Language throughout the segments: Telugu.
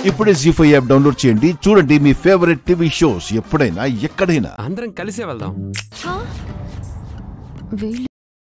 ఇప్పుడే జీ ఫైవ్ యాప్ డౌన్లోడ్ చేయండి చూడండి మీ ఫేవరెట్ టీవీ షోస్ ఎప్పుడైనా ఎక్కడైనా అందరం కలిసే వెళ్దాం వీళ్ళు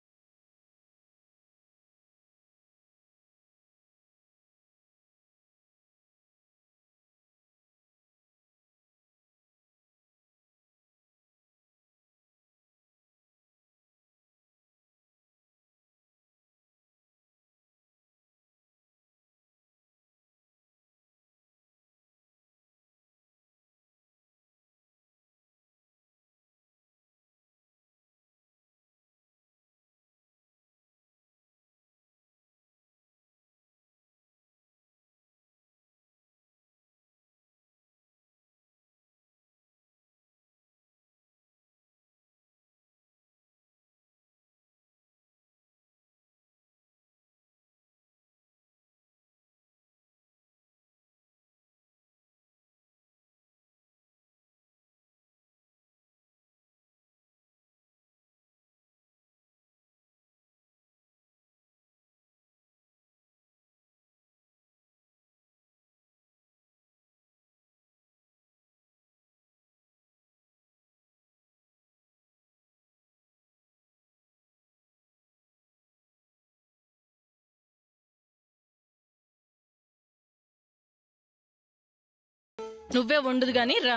నువ్వే వండుదు గాని రా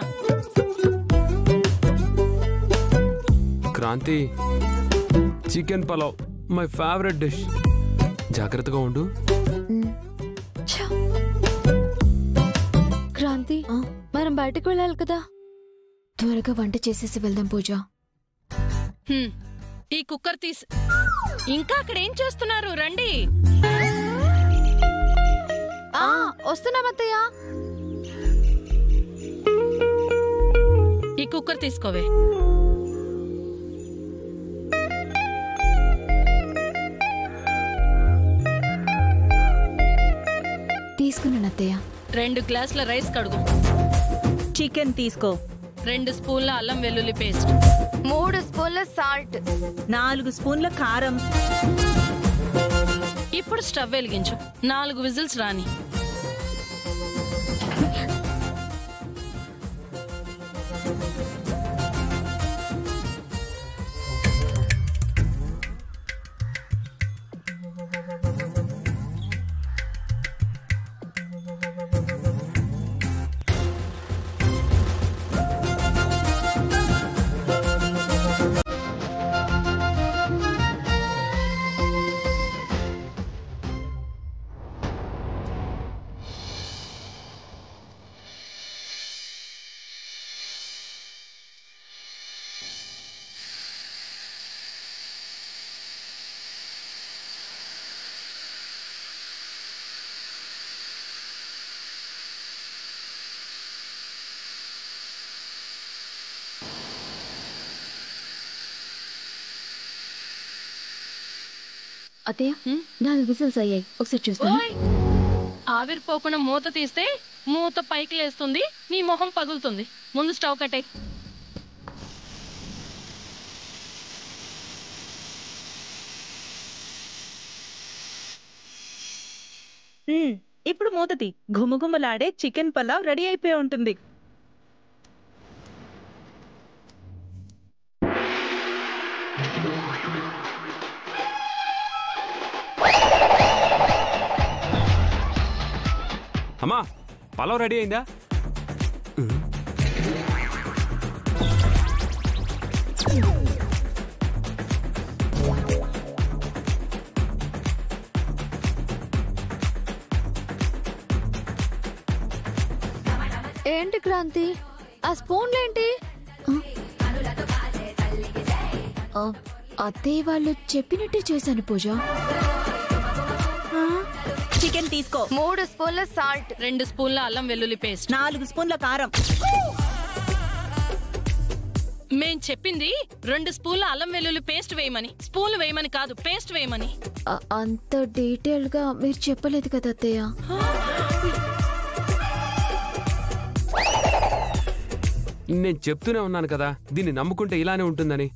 Kranthi chicken pulao my favourite dish జాగ్రత్తగా ఉండు ఛ! క్రాంతి మనం బయటకు వెళ్ళాలి కదా త్వరగా వంట చేసేసి వెళ్దాం పూజ హ్మ్. ఈ కుక్కర్ తీసి ఇంకా అక్కడ ఏం చేస్తున్నారు రండి ఆ వస్తున్నాం అత్తయ్య ఈ కుక్కర్ తీసుకోవే తీసుకున్నాను అత్తయ్య రెండు గ్లాసుల రైస్ కడుగు చికెన్ తీసుకో రెండు స్పూన్ల అల్లం వెల్లుల్లి పేస్ట్ మూడు స్పూన్ల సాల్ట్ నాలుగు స్పూన్ల కారం ఇప్పుడు స్టవ్ వెలిగించు నాలుగు విజిల్స్ రాని అత్తయ్య నాలుగు విజిల్స్ అయ్యాయి ఒకసారి చూస్తాను ఓయ్ ఆవిరిపోకుండా మూత తీస్తే మూత పైకి లేస్తుంది నీ మొహం పగులుతుంది ముందు స్టవ్ కట్టే మ్మ్, ఇప్పుడు మూతతి ఘుమఘుమలాడే చికెన్ పలావ్ రెడీ అయిపోయి ఉంటుంది అమ్మా పలావ్ రెడీ అయిందా ఏంటి క్రాంతి ఆ స్పూన్లేంటి ఆ, అత్తయ్య వాళ్ళు చెప్పినట్టే చేశాను పూజ చికెన్ తీసుకో మూడు స్పూన్ల సాల్ట్ రెండు స్పూన్ల అల్లం వెల్లుల్లి పేస్ట్ నాలుగు స్పూన్ల కారం మేం చెప్పింది రెండు స్పూన్ల అల్లం వెల్లుల్లి పేస్ట్ వేయమని స్పూన్లు వేయమని కాదు పేస్ట్ వేయమని అ- అంత డీటెయిల్ గా మీరు చెప్పలేదు కదా అత్తయ్య నేను చెప్తూనే ఉన్నాను కదా దీన్ని నమ్ముకుంటే ఇలానే ఉంటుందని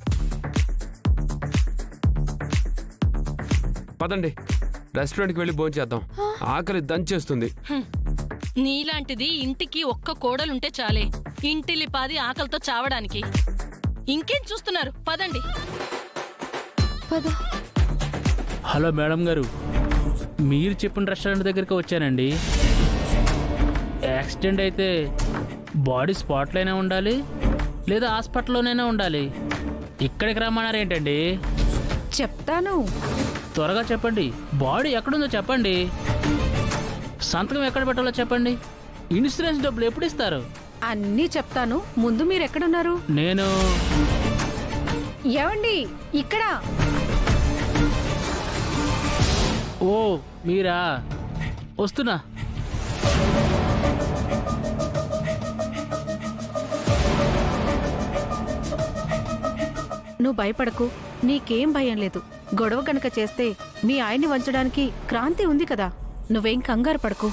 పదండి రెస్టారెంట్కి వెళ్ళి భోంచేద్దాం ఆకలి దంచేస్తుంది నీలాంటిది ఇంటికి ఒక్క కోడలుంటే చాలే ఇంటిలి పాది ఆకలితో చావడానికి ఇంకేం చూస్తున్నారు పదండి పద హలో మేడం గారు మీరు చెప్పిన రెస్టారెంట్ దగ్గరికి వచ్చానండి యాక్సిడెంట్ అయితే బాడీ స్పాట్లోనే ఉండాలి లేదా హాస్పిటల్లోనైనా ఉండాలి ఇక్కడికి రమ్మన్నారు ఏంటండి చెప్తాను త్వరగా చెప్పండి బాడీ ఎక్కడుందో చెప్పండి సంతకం ఎక్కడ పెట్టాలో చెప్పండి ఇన్సూరెన్స్ డబ్బులు ఎప్పుడు ఇస్తారు అన్నీ చెప్తాను ముందు మీరు ఎక్కడున్నారు నేను ఏమండి ఇక్కడ ఓ మీరా వస్తున్నా నువ్వు భయపడకు నీకేం భయం లేదు గొడవ గనక చేస్తే మీ ఆయన్ని వంచడానికి క్రాంతి ఉంది కదా నువ్వేం కంగారు పడకు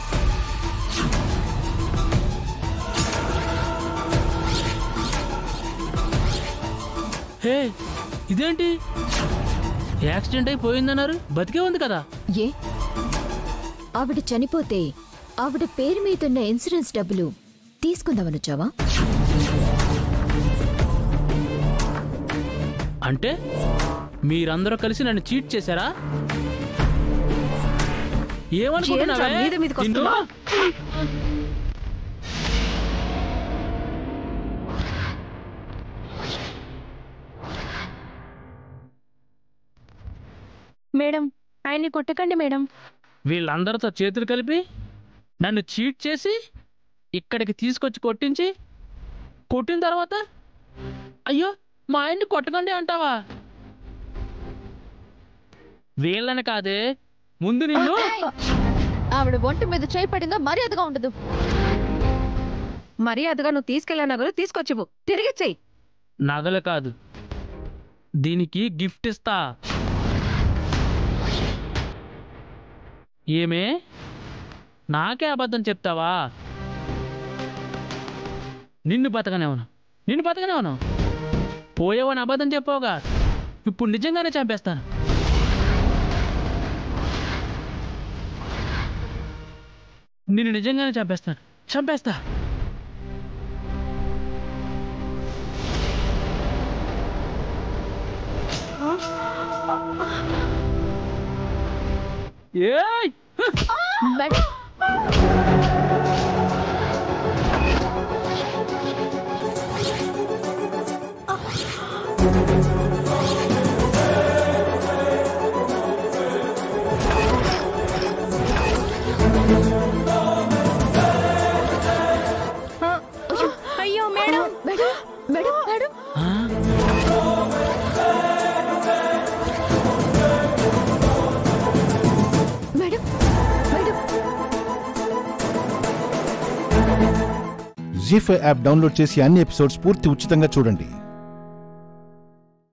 హే ఇదేంటి యాక్సిడెంట్ అయిపోయిందన్నారు బతికే ఉంది కదా ఏ ఆవిడ చనిపోతే ఆవిడ పేరు మీదున్న ఇన్సూరెన్స్ డబ్బులు తీసుకుందామనొచ్చావా అంటే మీరందరూ కలిసి నన్ను చీట్ చేశారా ఏమనుకుంటున్నావే? ఏంట్రా మీద మీదకి నిన్ను? మేడం ఆయన్ని కొట్టకండి మేడం వీళ్ళందరితో చేతులు కలిపి నన్ను చీట్ చేసి ఇక్కడికి తీసుకొచ్చి కొట్టించి కొట్టిన తర్వాత అయ్యో మా ఆయన్ని కొట్టకండి అంటావా వీళ్ళని కాదే ముందు నిన్ను ఆవిడ ఒంటి మీద చేయి పడిందో మర్యాదగా ఉండదు మర్యాదగా నువ్వు తీసుకెళ్ళా నగలు తీసుకొచ్చివు తిరిగిచ్చేయి నగలు కాదు దీనికి గిఫ్ట్ ఇస్తా ఏమే నాకే అబద్ధం చెప్తావా నిన్ను బతకనేవను నిన్ను బతకనేవను పోయేవని అబద్ధం చెప్పావుగా ఇప్పుడు నిజంగానే చంపేస్తాను నిన్ను నిజంగానే చంపేస్తాను చంపేస్తా ఏయ్ మేడం అయ్యో మేడం మేడం మేడం మేడం ఆ? Madam madam Zee five app download చేసి అన్ని ఎపిసోడ్స్ పూర్తి ఉచితంగా చూడండి